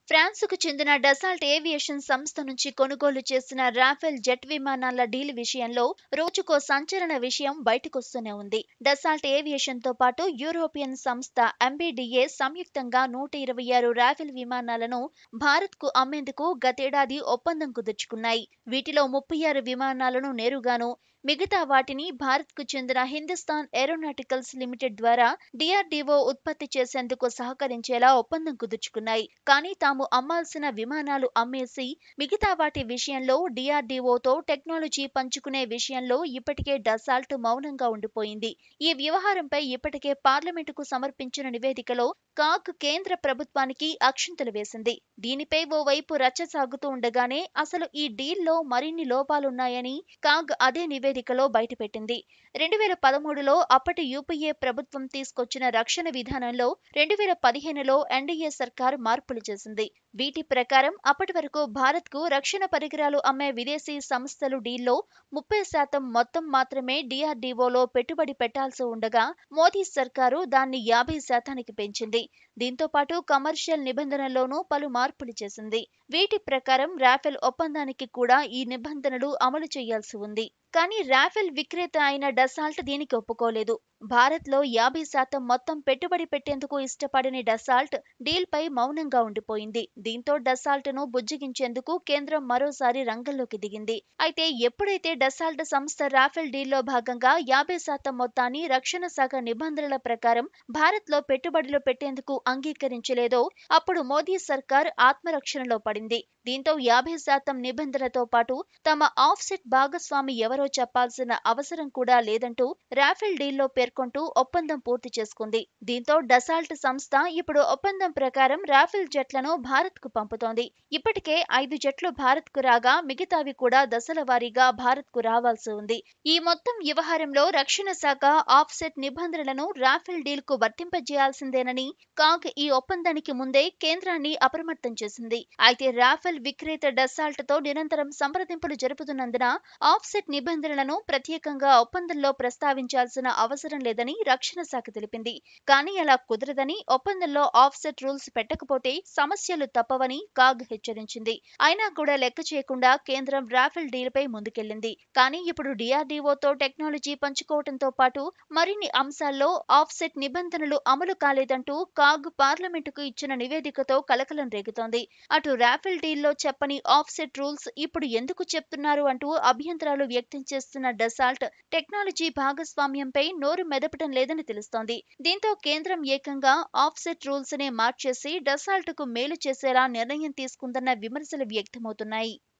ఫ్రాన్సుకు చెందిన Dassault aviation సంస్థ నుంచి కొనుగోలు చేసిన రాఫెల్ జెట్ విమానాల డీల్ విషయంలో రోజుకో సంచలన విషయం బయటకొస్తూనే ఉంది డసాల్ట్ ఏవియేషన్ తో పాటు యూరోపియన్ సంస్థ ఎంబీడీఏ సంయుక్తంగా నూట ఇరవై ఆరు రాఫెల్ విమానాలను భారత్ కు అమ్మేందుకు గతేడాది ఒప్పందం కుదుర్చుకున్నాయి వీటిలో ముప్పై ఆరు విమానాలను నేరుగాను మిగతా వాటిని భారత్ కు చెందిన హిందుస్థాన్ ఏరోనాటికల్స్ లిమిటెడ్ ద్వారా డిఆర్డీఓ ఉత్పత్తి చేసేందుకు సహకరించేలా ఒప్పందం కుదుర్చుకున్నాయి కానీ తాము అమ్మాల్సిన విమానాలు అమ్మేసి మిగతా వాటి విషయంలో డిఆర్డీఓతో టెక్నాలజీ పంచుకునే విషయంలో ఇప్పటికే డసాల్ట్ మౌనంగా ఉండిపోయింది ఈ వ్యవహారంపై ఇప్పటికే పార్లమెంటుకు సమర్పించిన నివేదికలో కాగ్ కేంద్ర ప్రభుత్వానికి అక్షింతలు వేసింది దీనిపై ఓవైపు రచ్చ సాగుతూ ఉండగానే అసలు ఈ డీల్లో మరిన్ని లోపాలున్నాయని కాగ్ అదే నివేదికలో బయటపెట్టింది రెండు వేల పదమూడులో అప్పటి యూపీఏ ప్రభుత్వం తీసుకొచ్చిన రక్షణ విధానంలో రెండు వేల పదిహేనులో ఎన్డీఏ సర్కార్ మార్పులు చేసింది వీటి ప్రకారం అప్పటి వరకు భారత్ కు రక్షణ పరికరాలు అమ్మే విదేశీ సంస్థలు డీల్లో ముప్పై శాతం మొత్తం మాత్రమే డిఆర్డీఓలో పెట్టుబడి పెట్టాల్సి ఉండగా మోదీ సర్కారు దాన్ని యాభై శాతానికి పెంచింది దీంతో పాటు కమర్షియల్ నిబంధనల్లోనూ పలు మార్పులు చేసింది వీటి ప్రకారం రాఫెల్ ఒప్పందానికి కూడా ఈ నిబంధనలు అమలు చేయాల్సి ఉంది కానీ రాఫెల్ విక్రేత అయిన డసాల్ట్ దీనికి ఒప్పుకోలేదు భారత్ లో యాభై శాతం మొత్తం పెట్టుబడి పెట్టేందుకు ఇష్టపడని డసాల్ట్ డీల్ పై మౌనంగా ఉండిపోయింది దీంతో డసాల్ట్ ను బుజ్జగించేందుకు కేంద్రం మరోసారి రంగంలోకి దిగింది అయితే ఎప్పుడైతే డసాల్ట్ సంస్థ రాఫెల్ డీల్లో భాగంగా యాభై శాతం మొత్తాన్ని రక్షణ శాఖ నిబంధనల ప్రకారం భారత్ లో పెట్టుబడులు పెట్టేందుకు అంగీకరించలేదో అప్పుడు మోదీ సర్కార్ ఆత్మరక్షణలో పడింది దీంతో యాభై శాతం నిబంధనతో పాటు తమ ఆఫ్సెట్ భాగస్వామి ఎవరో చెప్పాల్సిన అవసరం కూడా లేదంటూ రాఫెల్ డీల్లో పేర్కొంటూ ఒప్పందం పూర్తి చేసుకుంది దీంతో డసాల్ట్ సంస్థ ఇప్పుడు ఒప్పందం ప్రకారం రాఫెల్ జెట్లను భారత్ కు పంపుతోంది ఇప్పటికే ఐదు జట్లు భారత్ కు రాగా మిగతావి కూడా దశల వారీగా భారత్ కు రావాల్సి ఉంది ఈ మొత్తం వ్యవహారంలో రక్షణ శాఖ ఆఫ్సెట్ నిబంధనలను రాఫెల్ డీల్ కు వర్తింపజేయాల్సిందేనని కాగ్ ఈ ఒప్పందానికి ముందే కేంద్రాన్ని అప్రమత్తం చేసింది అయితే రాఫెల్ విక్రేత డసాల్ట్ తో నిరంతరం సంప్రదింపులు జరుపుతున్నందున ఆఫ్సెట్ నిబంధనలను ప్రత్యేకంగా ఒప్పందంలో ప్రస్తావించాల్సిన అవసరం లేదని రక్షణ శాఖ తెలిపింది కానీ అలా కుదరదని ఒప్పందంలో ఆఫ్సెట్ రూల్స్ పెట్టకపోతే సమస్యలు తప్పవని కాగ్ హెచ్చరించింది అయినా కూడా లెక్క చేయకుండా కేంద్రం రాఫెల్ డీల్ పై ముందుకెళ్లింది కానీ ఇప్పుడు డిఆర్డీఓతో టెక్నాలజీ పంచుకోవడంతో పాటు మరిన్ని అంశాల్లో ఆఫ్సెట్ నిబంధనలు అమలు కాలేదంటూ కాగ్ పార్లమెంటుకు ఇచ్చిన నివేదికతో కలకలం రేగుతోంది అటు రాఫెల్ డీల్లో చెప్పని ఆఫ్సెట్ రూల్స్ ఇప్పుడు ఎందుకు చెప్తున్నారు అంటూ అభ్యంతరాలు వ్యక్తం చేస్తున్న డసాల్ట్ టెక్నాలజీ భాగస్వామ్యంపై నోరు మెదపటం లేదని తెలుస్తోంది దీంతో కేంద్రం ఏకంగా ఆఫ్సెట్ రూల్స్ నే మార్చేసి డసాల్ట్ కు మేలు చేసేలా నిర్ణయం తీసుకుందన్న విమర్శలు వ్యక్తమవుతున్నాయి